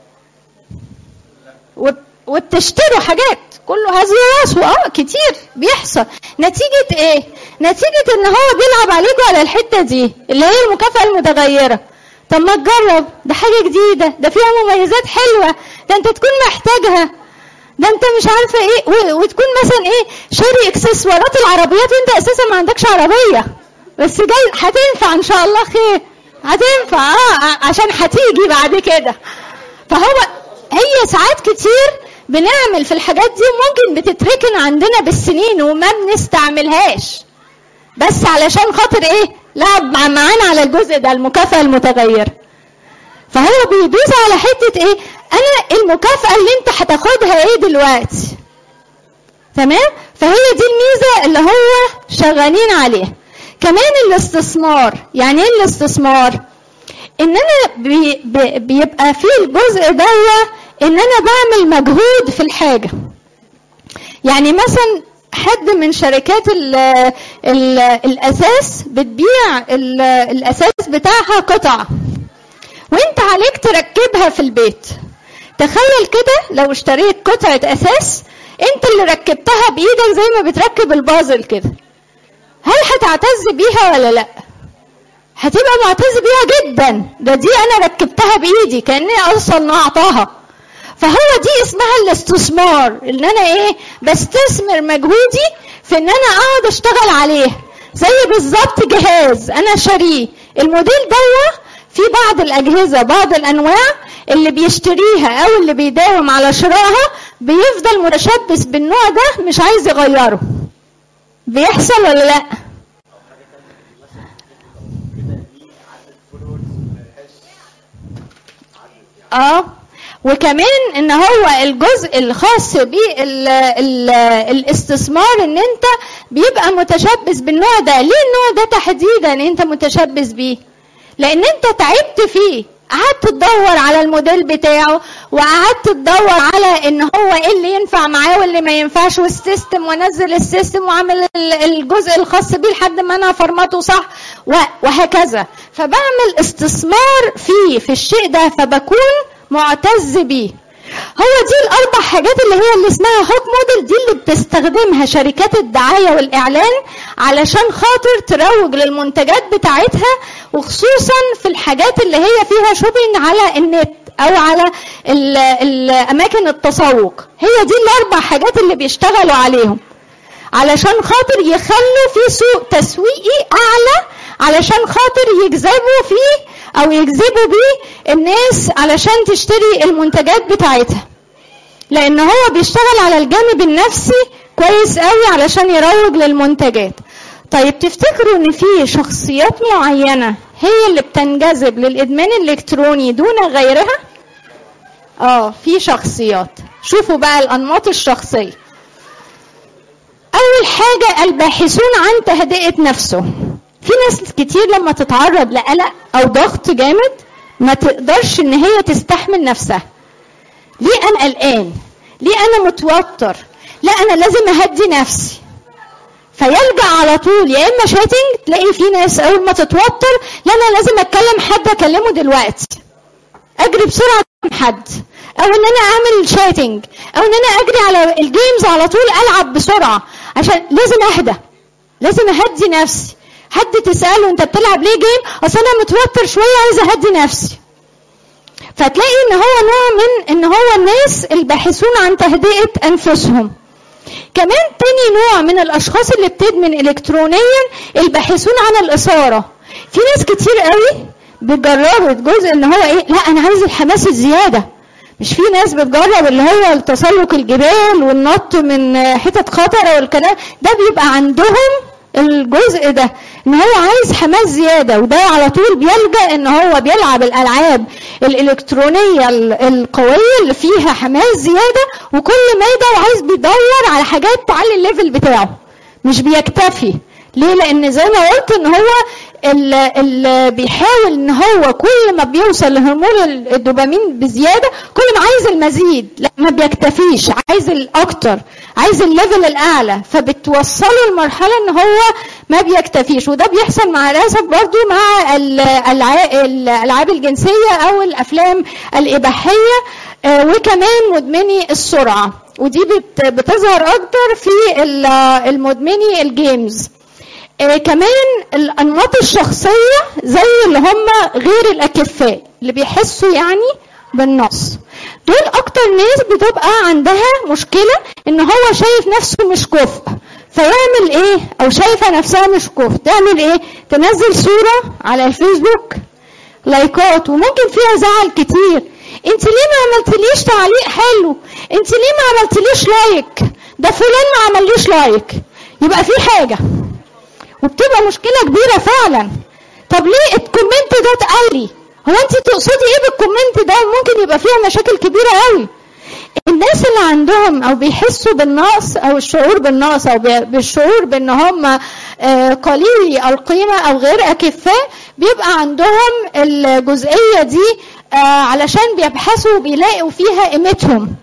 وب- وبتشتروا حاجات كله هذه راسه اه كتير بيحصل نتيجة ايه؟ نتيجة ان هو بيلعب عليكم على الحتة دي اللي هي المكافأة المتغيرة طب ما تجرب ده حاجة جديدة ده فيها مميزات حلوة ده انت تكون محتاجها ده انت مش عارفة ايه و- وتكون مثلا ايه شاري اكسسوارات العربيات وانت اساسا ما عندكش عربية بس جاي هتنفع ان شاء الله خير هتنفع اه ع- عشان هتيجي بعد كده فهو هي ساعات كتير بنعمل في الحاجات دي وممكن بتتركن عندنا بالسنين وما بنستعملهاش بس علشان خاطر ايه لعب مع- معانا على الجزء ده المكافأة المتغيرة فهو بيدوس على حتة ايه انا المكافأة اللي انت هتاخدها ايه دلوقتي تمام فهي دي الميزة اللي هو شغالين عليها كمان الاستثمار يعني ايه الاستثمار ان انا بي بي بيبقى في الجزء ده ان انا بعمل مجهود في الحاجة يعني مثلا حد من شركات ال ال الاساس بتبيع ال- الاساس بتاعها قطع وانت عليك تركبها في البيت تخيل كده لو اشتريت قطعة اساس انت اللي ركبتها بايدك زي ما بتركب البازل كده هل هتعتز بيها ولا لا هتبقى معتز بيها جدا ده دي انا ركبتها بايدي كاني اصلا نقعتها فهو دي اسمها الاستثمار ان انا ايه بستثمر مجهودي في ان انا اقعد اشتغل عليه زي بالظبط جهاز انا شاريه الموديل ده في بعض الاجهزه بعض الانواع اللي بيشتريها او اللي بيداوم على شرائها بيفضل متشبث بالنوع ده مش عايز يغيره بيحصل ولا لا اه وكمان ان هو الجزء الخاص بالاستثمار ان انت بيبقى متشبث بالنوع ده ليه النوع ده تحديدا انت متشبث بيه لان انت تعبت فيه قعدت تدور على الموديل بتاعه وقعدت تدور على ان هو ايه اللي ينفع معاه واللي ما ينفعش والسيستم وانزل السيستم واعمل ال- الجزء الخاص بيه لحد ما انا فرمته صح و- وهكذا فبعمل استثمار فيه في الشيء ده فبكون معتز بيه هو دي الاربع حاجات اللي هي اللي اسمها هوك موديل دي اللي بتستخدمها شركات الدعايه والاعلان علشان خاطر تروج للمنتجات بتاعتها وخصوصا في الحاجات اللي هي فيها شوبينج على النت او على ال- الاماكن التسوق هي دي الاربع حاجات اللي بيشتغلوا عليهم علشان خاطر يخلوا في سوق تسويقي اعلى علشان خاطر يجذبوا فيه او يجذبوا بيه الناس علشان تشتري المنتجات بتاعتها لان هو بيشتغل على الجانب النفسي كويس قوي علشان يروج للمنتجات طيب تفتكروا ان في شخصيات معينه هي اللي بتنجذب للادمان الالكتروني دون غيرها اه في شخصيات شوفوا بقى الانماط الشخصيه اول حاجه الباحثون عن تهدئه نفسه في ناس كتير لما تتعرض لقلق او ضغط جامد ما تقدرش ان هي تستحمل نفسها ليه انا قلقان ليه انا متوتر لا انا لازم اهدي نفسي فيلجا على طول يا اما شاتنج تلاقي في ناس اول ما تتوتر لا انا لازم اتكلم حد اكلمه دلوقتي اجري بسرعه أكلم حد او ان انا اعمل شاتنج او ان انا اجري على الجيمز على طول العب بسرعه عشان لازم اهدى لازم اهدي نفسي حد تساله انت بتلعب ليه جيم اصل انا متوتر شويه عايزه اهدي نفسي فتلاقي ان هو نوع من ان هو الناس الباحثون عن تهدئه انفسهم كمان تاني نوع من الاشخاص اللي بتدمن الكترونيا الباحثون عن الاثاره في ناس كتير قوي بتجربوا الجزء ان هو ايه لا انا عايز الحماس الزياده مش في ناس بتجرب اللي هو تسلق الجبال والنط من حتت خطره والكلام ده بيبقى عندهم الجزء ده ان هو عايز حماس زياده وده على طول بيلجا ان هو بيلعب الالعاب الالكترونيه ال- القويه اللي فيها حماس زياده وكل ما يدور عايز بيدور على حاجات تعلي الليفل بتاعه مش بيكتفي ليه لان زي ما قلت ان هو اللي بيحاول ان هو كل ما بيوصل لهرمون الدوبامين بزياده كل ما عايز المزيد لا ما بيكتفيش عايز الاكتر عايز الليفل الاعلى فبتوصله لمرحله ان هو ما بيكتفيش وده بيحصل مع الاسف برضو مع الالعاب الجنسيه او الافلام الاباحيه وكمان مدمني السرعه ودي بتظهر اكتر في المدمني الجيمز آه كمان الانماط الشخصيه زي اللي هم غير الاكفاء اللي بيحسوا يعني بالنقص دول اكتر ناس بتبقى عندها مشكله ان هو شايف نفسه مش كفء فيعمل ايه او شايفه نفسها مش كفء تعمل ايه تنزل صوره على الفيسبوك لايكات وممكن فيها زعل كتير انت ليه ما عملتليش تعليق حلو انت ليه ما عملتليش لايك ده فلان ما عمليش لايك يبقى في حاجه وبتبقى مشكله كبيره فعلا طب ليه الكومنت ده اتقال لي هو انت تقصدي ايه بالكومنت ده ممكن يبقى فيها مشاكل كبيره قوي الناس اللي عندهم او بيحسوا بالنقص او الشعور بالنقص او بالشعور بان هم قليلي القيمه او غير اكفاء بيبقى عندهم الجزئيه دي علشان بيبحثوا وبيلاقوا فيها قيمتهم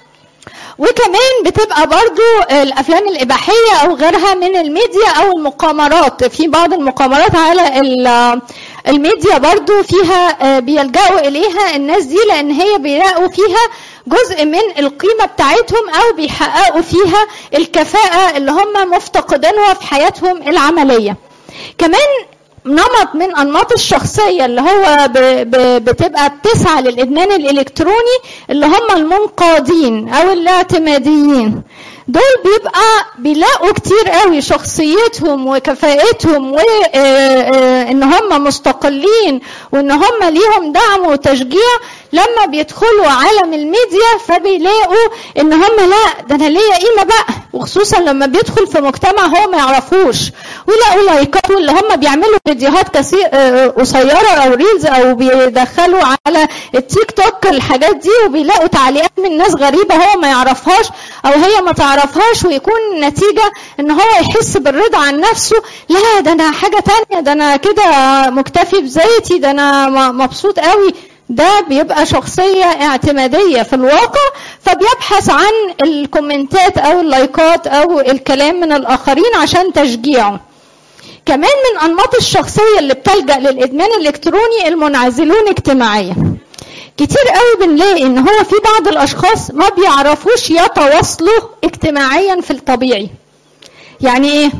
وكمان بتبقى برضو الافلام الاباحيه او غيرها من الميديا او المقامرات في بعض المقامرات على الميديا برضو فيها بيلجأوا اليها الناس دي لان هي بيلاقوا فيها جزء من القيمة بتاعتهم أو بيحققوا فيها الكفاءة اللي هم مفتقدينها في حياتهم العملية كمان نمط من انماط الشخصيه اللي هو ب ب بتبقى بتسعى للادمان الالكتروني اللي هم المنقادين او الاعتماديين دول بيبقى بيلاقوا كتير قوي شخصيتهم وكفاءتهم وان هم مستقلين وان هم ليهم دعم وتشجيع لما بيدخلوا عالم الميديا فبيلاقوا ان هم لا ده انا ليا قيمه بقى وخصوصا لما بيدخل في مجتمع هو ما يعرفوش ويلاقوا لايكات واللي هم بيعملوا فيديوهات كثير قصيره او ريلز او بيدخلوا على التيك توك الحاجات دي وبيلاقوا تعليقات من ناس غريبه هو ما يعرفهاش او هي ما تعرفهاش ويكون النتيجه ان هو يحس بالرضا عن نفسه لا ده انا حاجه تانية ده انا كده مكتفي بذاتي ده انا مبسوط قوي ده بيبقى شخصية اعتمادية في الواقع فبيبحث عن الكومنتات أو اللايكات أو الكلام من الآخرين عشان تشجيعه كمان من أنماط الشخصية اللي بتلجأ للإدمان الإلكتروني المنعزلون اجتماعيا كتير قوي بنلاقي ان هو في بعض الاشخاص ما بيعرفوش يتواصلوا اجتماعيا في الطبيعي يعني ايه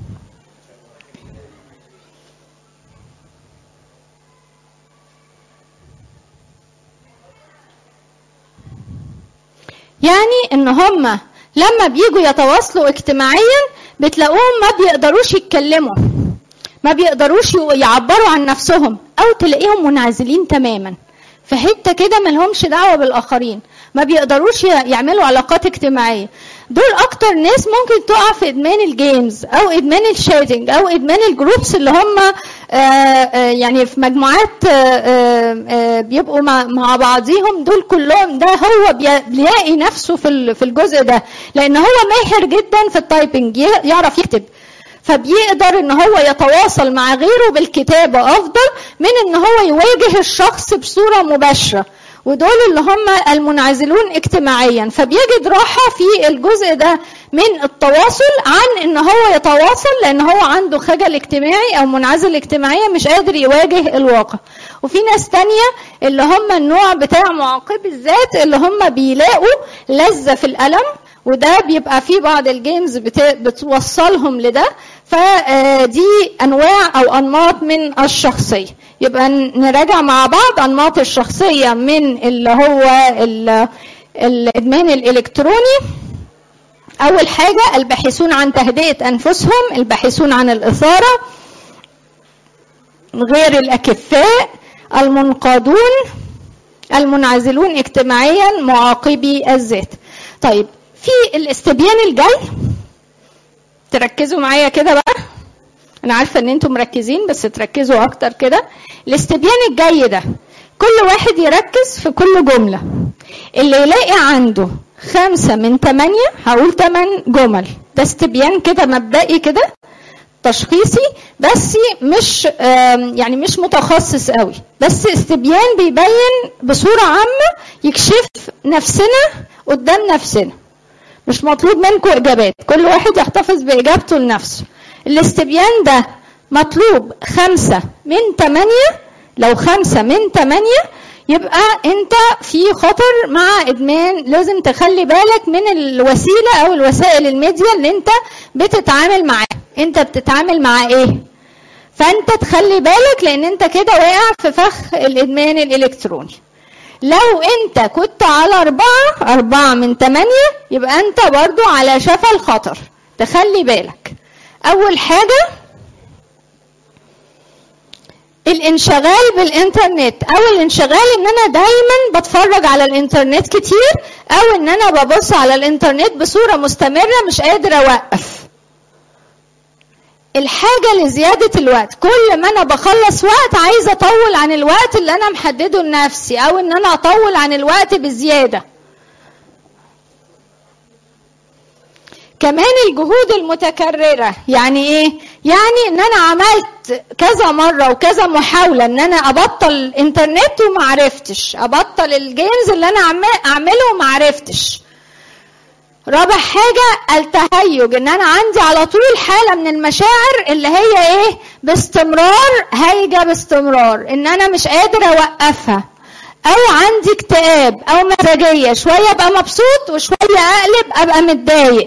يعني ان هم لما بيجوا يتواصلوا اجتماعيا بتلاقوهم ما بيقدروش يتكلموا ما بيقدروش يعبروا عن نفسهم او تلاقيهم منعزلين تماما في حته كده ما لهمش دعوه بالاخرين ما بيقدروش يعملوا علاقات اجتماعيه دول اكتر ناس ممكن تقع في ادمان الجيمز او ادمان الشاتنج او ادمان الجروبس اللي هم آآ آآ يعني في مجموعات آآ بيبقوا مع بعضيهم دول كلهم ده هو بيلاقي نفسه في في الجزء ده لان هو ماهر جدا في التايبنج يعرف يكتب فبيقدر ان هو يتواصل مع غيره بالكتابه افضل من ان هو يواجه الشخص بصوره مباشره ودول اللي هم المنعزلون اجتماعيا فبيجد راحه في الجزء ده من التواصل عن ان هو يتواصل لان هو عنده خجل اجتماعي او منعزل اجتماعيا مش قادر يواجه الواقع وفي ناس تانية اللي هم النوع بتاع معاقب الذات اللي هم بيلاقوا لذة في الألم وده بيبقى في بعض الجيمز بتوصلهم لده فدي انواع او انماط من الشخصيه يبقى نراجع مع بعض انماط الشخصيه من اللي هو الادمان الالكتروني اول حاجه الباحثون عن تهدئه انفسهم الباحثون عن الاثاره غير الاكفاء المنقادون المنعزلون اجتماعيا معاقبي الذات طيب في الاستبيان الجاي تركزوا معايا كده بقى انا عارفه ان انتم مركزين بس تركزوا اكتر كده الاستبيان الجاي ده كل واحد يركز في كل جمله اللي يلاقي عنده خمسة من ثمانية هقول ثمان جمل ده استبيان كده مبدئي كده تشخيصي بس مش يعني مش متخصص قوي بس استبيان بيبين بصورة عامة يكشف نفسنا قدام نفسنا مش مطلوب منكم إجابات كل واحد يحتفظ بإجابته لنفسه الاستبيان ده مطلوب خمسة من تمانية لو خمسة من تمانية يبقى انت في خطر مع ادمان لازم تخلي بالك من الوسيله او الوسائل الميديا اللي انت بتتعامل معاها انت بتتعامل مع ايه فانت تخلي بالك لان انت كده واقع في فخ الادمان الالكتروني لو انت كنت على أربعة أربعة من تمانية يبقى انت برضو على شفا الخطر تخلي بالك أول حاجة الانشغال بالانترنت او الانشغال ان انا دايما بتفرج على الانترنت كتير او ان انا ببص على الانترنت بصورة مستمرة مش قادر اوقف الحاجة لزيادة الوقت كل ما انا بخلص وقت عايزة اطول عن الوقت اللي انا محدده لنفسي او ان انا اطول عن الوقت بزيادة كمان الجهود المتكررة يعني ايه يعني ان انا عملت كذا مرة وكذا محاولة ان انا ابطل الانترنت وما عرفتش ابطل الجيمز اللي انا اعمله وما عرفتش رابع حاجة التهيج ان انا عندي على طول حالة من المشاعر اللي هي ايه باستمرار هايجة باستمرار ان انا مش قادر اوقفها او عندي اكتئاب او مزاجية شوية ابقى مبسوط وشوية اقلب ابقى متضايق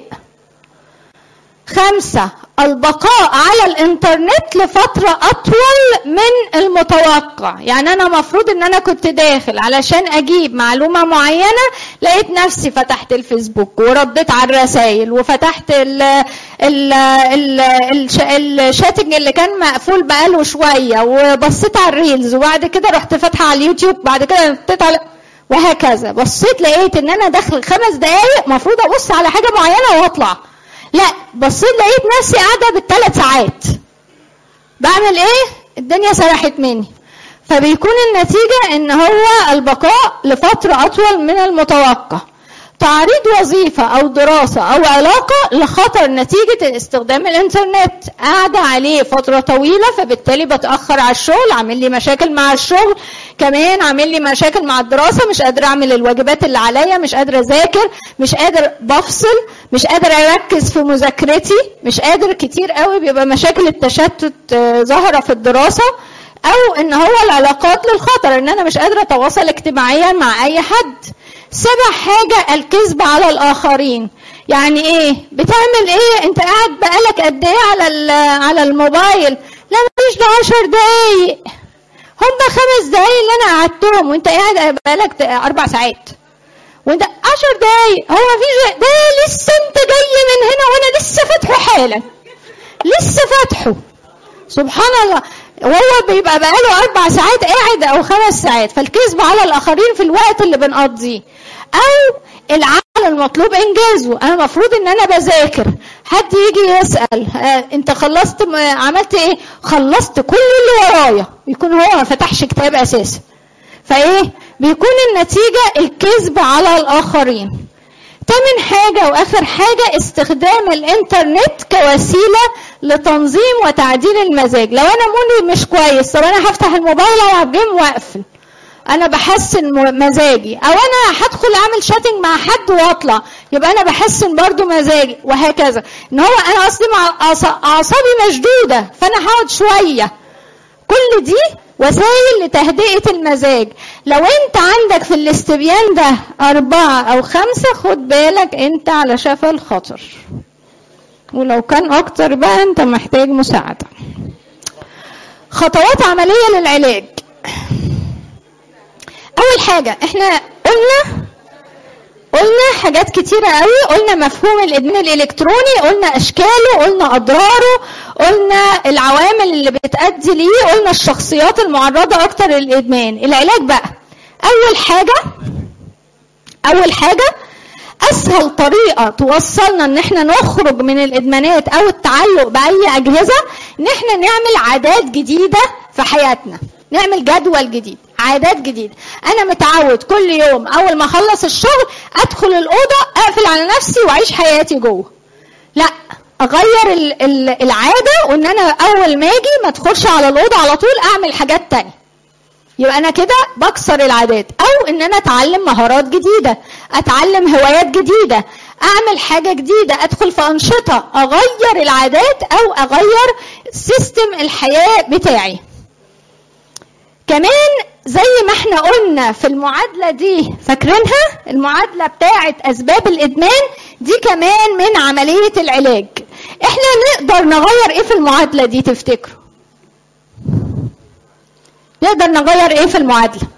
خمسة البقاء على الانترنت لفترة اطول من المتوقع يعني انا مفروض ان انا كنت داخل علشان اجيب معلومة معينة لقيت نفسي فتحت الفيسبوك ورديت على الرسائل وفتحت ال ال ال الشاتنج اللي كان مقفول بقاله شوية وبصيت على الريلز وبعد كده رحت فاتحة على اليوتيوب بعد كده رحت على وهكذا بصيت لقيت ان انا داخل خمس دقايق مفروض ابص على حاجة معينة واطلع لا بصيت لقيت نفسي قاعدة بالثلاث ساعات بعمل ايه الدنيا سرحت مني فبيكون النتيجة ان هو البقاء لفترة اطول من المتوقع تعريض وظيفة أو دراسة أو علاقة لخطر نتيجة استخدام الإنترنت قاعدة عليه فترة طويلة فبالتالي بتأخر على الشغل عامل لي مشاكل مع الشغل كمان عامل لي مشاكل مع الدراسة مش قادرة أعمل الواجبات اللي عليا مش قادرة أذاكر مش قادر بفصل مش قادر أركز في مذاكرتي مش قادر كتير قوي بيبقى مشاكل التشتت ظاهرة في الدراسة أو إن هو العلاقات للخطر إن أنا مش قادرة أتواصل اجتماعيا مع أي حد سبع حاجة الكذب على الآخرين يعني إيه بتعمل إيه أنت قاعد بقالك قد إيه على على الموبايل لا مفيش ده عشر دقايق هم خمس دقايق اللي أنا قعدتهم وأنت قاعد بقالك أربع ساعات وأنت عشر دقايق هو مفيش ده لسه أنت جاي من هنا وأنا لسه فاتحه حالا لسه فاتحه سبحان الله وهو بيبقى بقاله أربع ساعات قاعد أو خمس ساعات فالكذب على الآخرين في الوقت اللي بنقضيه أو العمل المطلوب إنجازه أنا المفروض إن أنا بذاكر حد يجي يسأل آه أنت خلصت عملت إيه؟ خلصت كل اللي ورايا يكون هو ما فتحش كتاب أساسا فإيه؟ بيكون النتيجة الكذب على الآخرين تامن حاجة وآخر حاجة استخدام الإنترنت كوسيلة لتنظيم وتعديل المزاج لو أنا مودي مش كويس طب أنا هفتح الموبايل ألعب جيم وأقفل أنا بحسن مزاجي أو أنا هدخل أعمل شاتنج مع حد وأطلع يبقى أنا بحسن برضو مزاجي وهكذا إن هو أنا أصلي مع أعصابي مشدودة فأنا هقعد شوية كل دي وسائل لتهدئة المزاج لو انت عندك في الاستبيان ده أربعة أو خمسة خد بالك انت على شفا الخطر ولو كان أكتر بقى انت محتاج مساعدة خطوات عملية للعلاج أول حاجة احنا قلنا قلنا حاجات كتيرة قوي قلنا مفهوم الإدمان الإلكتروني قلنا أشكاله قلنا أضراره قلنا العوامل اللي بتأدي ليه قلنا الشخصيات المعرضة أكتر للإدمان العلاج بقى أول حاجة أول حاجة أسهل طريقة توصلنا إن إحنا نخرج من الإدمانات أو التعلق بأي أجهزة إن إحنا نعمل عادات جديدة في حياتنا نعمل جدول جديد عادات جديدة أنا متعود كل يوم أول ما أخلص الشغل أدخل الأوضة أقفل على نفسي وأعيش حياتي جوه لا اغير ال- ال- العاده وان انا اول ما اجي ما ادخلش على الاوضه على طول اعمل حاجات تانية يبقى انا كده بكسر العادات او ان انا اتعلم مهارات جديده اتعلم هوايات جديده اعمل حاجه جديده ادخل في انشطه اغير العادات او اغير سيستم الحياه بتاعي كمان زي ما احنا قلنا في المعادلة دي فاكرينها المعادلة بتاعة أسباب الإدمان دي كمان من عملية العلاج احنا نقدر نغير ايه في المعادلة دي تفتكروا نقدر نغير ايه في المعادلة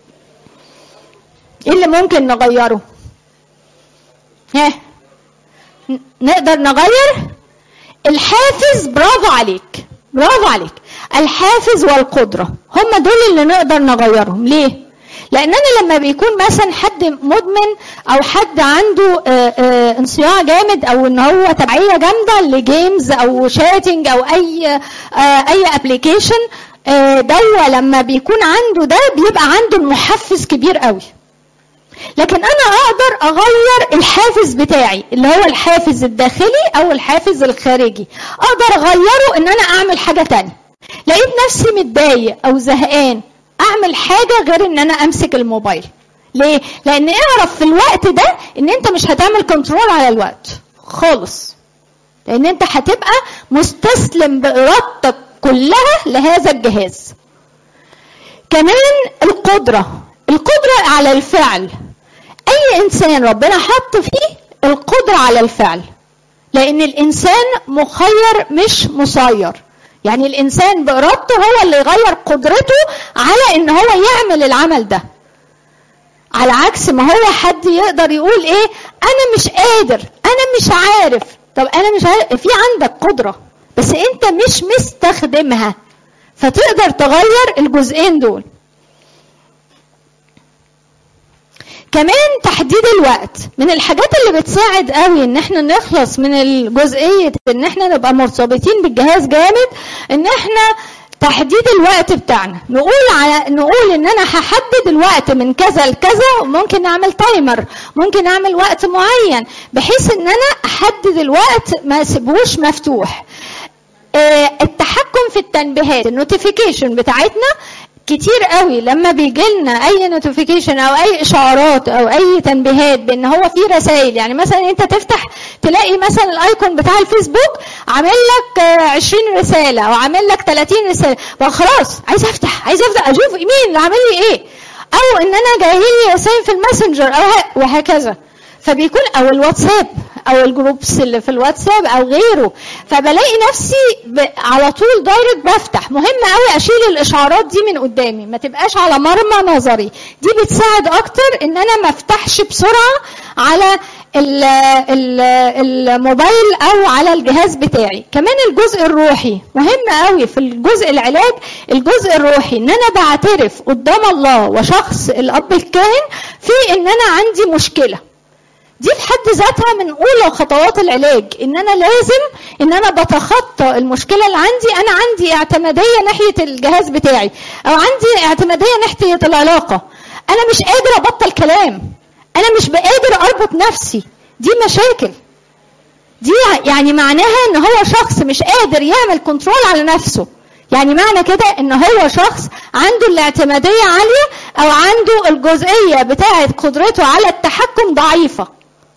ايه اللي ممكن نغيره ها ن- نقدر نغير الحافز برافو عليك برافو عليك الحافز والقدرة هم دول اللي نقدر نغيرهم ليه لان انا لما بيكون مثلا حد مدمن او حد عنده آه، آه، انصياع جامد او ان هو تبعيه جامده لجيمز او شاتنج او اي آه، اي ابلكيشن دوا لما بيكون عنده ده بيبقى عنده المحفز كبير قوي لكن انا اقدر اغير الحافز بتاعي اللي هو الحافز الداخلي او الحافز الخارجي اقدر اغيره ان انا اعمل حاجه تانية لقيت نفسي متضايق او زهقان اعمل حاجه غير ان انا امسك الموبايل ليه لان اعرف في الوقت ده ان انت مش هتعمل كنترول على الوقت خالص لان انت هتبقى مستسلم بارادتك كلها لهذا الجهاز كمان القدره القدره على الفعل اي انسان ربنا حط فيه القدره على الفعل لان الانسان مخير مش مسير يعني الانسان بارادته هو اللي يغير قدرته على ان هو يعمل العمل ده على عكس ما هو حد يقدر يقول ايه انا مش قادر انا مش عارف طب انا مش عارف في عندك قدره بس انت مش مستخدمها فتقدر تغير الجزئين دول كمان تحديد الوقت من الحاجات اللي بتساعد قوي ان احنا نخلص من الجزئيه ان احنا نبقى مرتبطين بالجهاز جامد ان احنا تحديد الوقت بتاعنا نقول على نقول ان انا هحدد الوقت من كذا لكذا وممكن نعمل تايمر ممكن اعمل وقت معين بحيث ان انا احدد الوقت ما اسيبهوش مفتوح آه، التحكم في التنبيهات النوتيفيكيشن بتاعتنا كتير قوي لما بيجي لنا اي نوتيفيكيشن او اي اشعارات او اي تنبيهات بان هو في رسائل يعني مثلا انت تفتح تلاقي مثلا الايكون بتاع الفيسبوك عامل لك آه، 20 رساله او عامل لك 30 رساله بقى خلاص عايز افتح عايز افتح اشوف مين اللي عامل لي ايه او ان انا جاي لي رسائل في الماسنجر او ه- وهكذا فبيكون او الواتساب او الجروبس اللي في الواتساب او غيره فبلاقي نفسي ب... على طول دايركت بفتح مهم قوي اشيل الاشعارات دي من قدامي ما تبقاش على مرمى نظري دي بتساعد اكتر ان انا ما افتحش بسرعه على ال... ال... الموبايل او على الجهاز بتاعي كمان الجزء الروحي مهم قوي في الجزء العلاج الجزء الروحي ان انا بعترف قدام الله وشخص الاب الكاهن في ان انا عندي مشكله دي في حد ذاتها من اولى خطوات العلاج ان انا لازم ان انا بتخطى المشكله اللي عندي انا عندي اعتماديه ناحيه الجهاز بتاعي او عندي اعتماديه ناحيه العلاقه انا مش قادر ابطل كلام انا مش قادر اربط نفسي دي مشاكل دي يعني معناها ان هو شخص مش قادر يعمل كنترول على نفسه يعني معنى كده ان هو شخص عنده الاعتماديه عاليه او عنده الجزئيه بتاعه قدرته على التحكم ضعيفه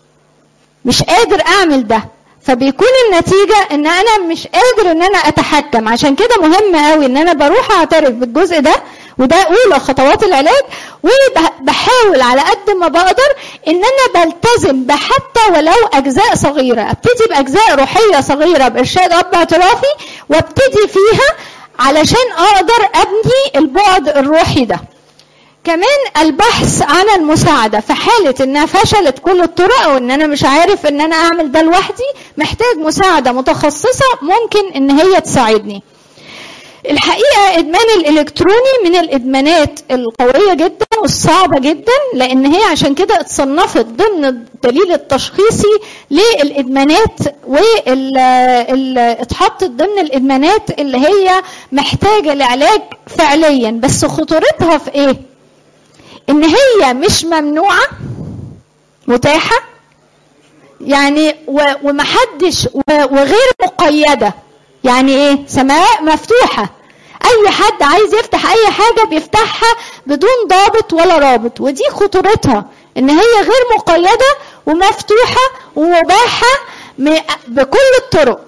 مش قادر اعمل ده فبيكون النتيجة ان انا مش قادر ان انا اتحكم عشان كده مهم قوي ان انا بروح اعترف بالجزء ده وده اولى خطوات العلاج وبحاول على قد ما بقدر ان انا بلتزم بحتى ولو اجزاء صغيرة ابتدي باجزاء روحية صغيرة بارشاد اب اعترافي وابتدي فيها علشان اقدر ابني البعد الروحي ده كمان البحث عن المساعدة في حالة انها فشلت كل الطرق او ان انا مش عارف ان انا اعمل ده لوحدي محتاج مساعدة متخصصة ممكن ان هي تساعدني الحقيقة إدمان الإلكتروني من الإدمانات القوية جدا والصعبة جدا لأن هي عشان كده اتصنفت ضمن الدليل التشخيصي للإدمانات واتحطت ضمن الإدمانات اللي هي محتاجة لعلاج فعليا بس خطورتها في إيه؟ إن هي مش ممنوعة متاحة يعني و- ومحدش و- وغير مقيده يعني ايه سماء مفتوحه اي حد عايز يفتح اي حاجه بيفتحها بدون ضابط ولا رابط ودي خطورتها ان هي غير مقيده ومفتوحه ومباحه م- بكل الطرق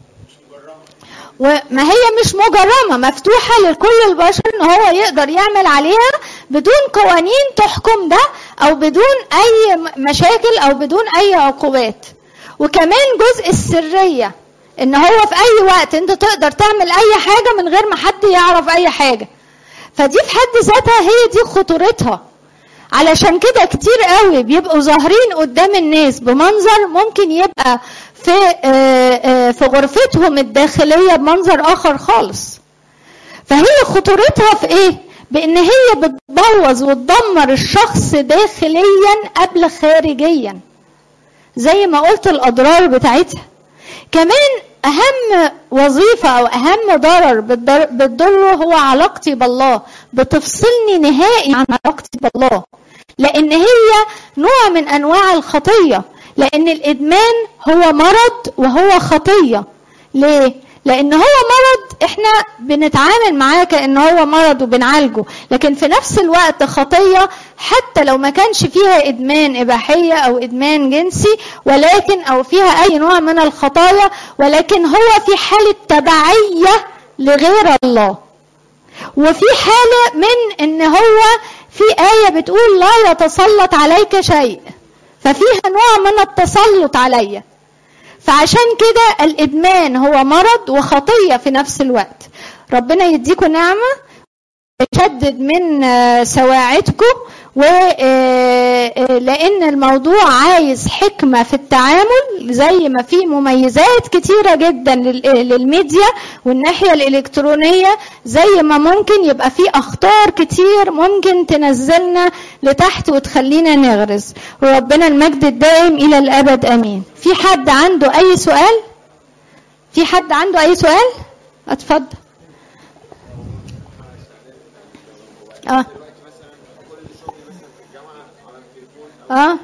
وما هي مش مجرمه مفتوحه لكل البشر ان هو يقدر يعمل عليها بدون قوانين تحكم ده او بدون اي م- مشاكل او بدون اي عقوبات وكمان جزء السريه ان هو في اي وقت انت تقدر تعمل اي حاجه من غير ما حد يعرف اي حاجه فدي في حد ذاتها هي دي خطورتها علشان كده كتير قوي بيبقوا ظاهرين قدام الناس بمنظر ممكن يبقى في آه، آه، في غرفتهم الداخليه بمنظر اخر خالص فهي خطورتها في ايه بان هي بتبوظ وتدمر الشخص داخليا قبل خارجيا زي ما قلت الاضرار بتاعتها كمان اهم وظيفه او اهم ضرر بتضر- بتضره هو علاقتي بالله بتفصلني نهائي عن علاقتي بالله لان هي نوع من انواع الخطيه لان الادمان هو مرض وهو خطيه ليه لان هو مرض احنا بنتعامل معاه كان هو مرض وبنعالجه لكن في نفس الوقت خطيه حتى لو ما كانش فيها ادمان اباحيه او ادمان جنسي ولكن او فيها اي نوع من الخطايا ولكن هو في حاله تبعيه لغير الله وفي حالة من ان هو في آية بتقول لا يتسلط عليك شيء ففيها نوع من التسلط عليا فعشان كده الإدمان هو مرض وخطية في نفس الوقت ربنا يديكم نعمة يشدد من آه، سواعدكم ولأن الموضوع عايز حكمة في التعامل زي ما في مميزات كتيرة جدا لل- للميديا والناحية الإلكترونية زي ما ممكن يبقى في أخطار كتير ممكن تنزلنا لتحت وتخلينا نغرز وربنا المجد الدائم إلى الأبد أمين في حد عنده أي سؤال؟ في حد عنده أي سؤال؟ اتفضل اه اه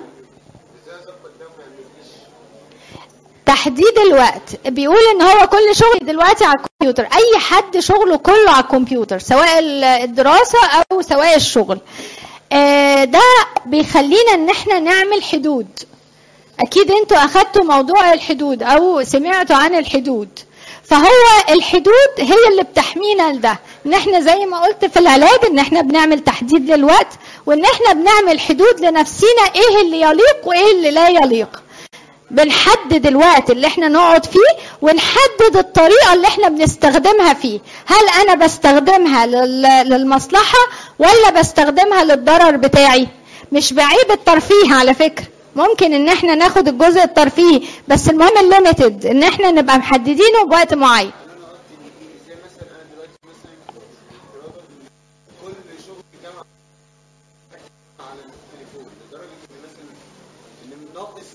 تحديد الوقت بيقول ان هو كل شغل دلوقتي على الكمبيوتر اي حد شغله كله على الكمبيوتر سواء ال- الدراسه او سواء الشغل آه، ده بيخلينا ان احنا نعمل حدود اكيد انتوا اخدتوا موضوع الحدود او سمعتوا عن الحدود فهو الحدود هي اللي بتحمينا لده ان احنا زي ما قلت في العلاج ان احنا بنعمل تحديد للوقت وان احنا بنعمل حدود لنفسينا ايه اللي يليق وايه اللي لا يليق بنحدد الوقت اللي احنا نقعد فيه ونحدد الطريقة اللي احنا بنستخدمها فيه هل انا بستخدمها لل- للمصلحة ولا بستخدمها للضرر بتاعي مش بعيب الترفيه على فكرة ممكن ان احنا ناخد الجزء الترفيهي بس المهم الليميتد ان احنا نبقى محددينه بوقت معين زي مثلا انا دلوقتي مثلا افتراضا كل شغل جامعه على التليفون لدرجه ان مثلا ان ناقص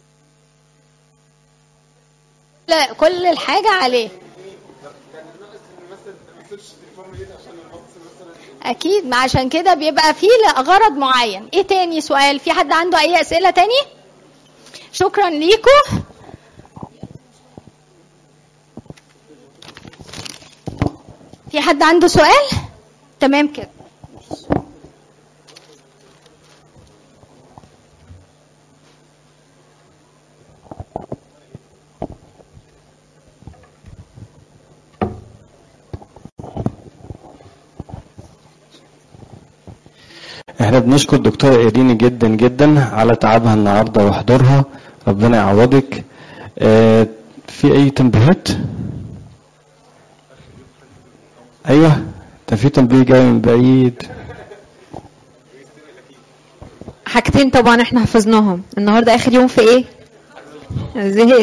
لا كل الحاجة عليه كان ناقص ان مثلا ما تسيبش التليفون من ايدي عشان الواتس مثلا اكيد ما عشان كده بيبقى فيه غرض معين ايه تاني سؤال في حد عنده اي اسئله تاني شكرا ليكم في حد عنده سؤال تمام كده احنا بنشكر دكتورة ايريني جدا جدا على تعبها النهارده وحضورها ربنا يعوضك اه في اي تنبيهات ايوه ده في تنبيه جاي من بعيد حاجتين طبعا احنا حفظناهم النهارده اخر يوم في ايه زهقت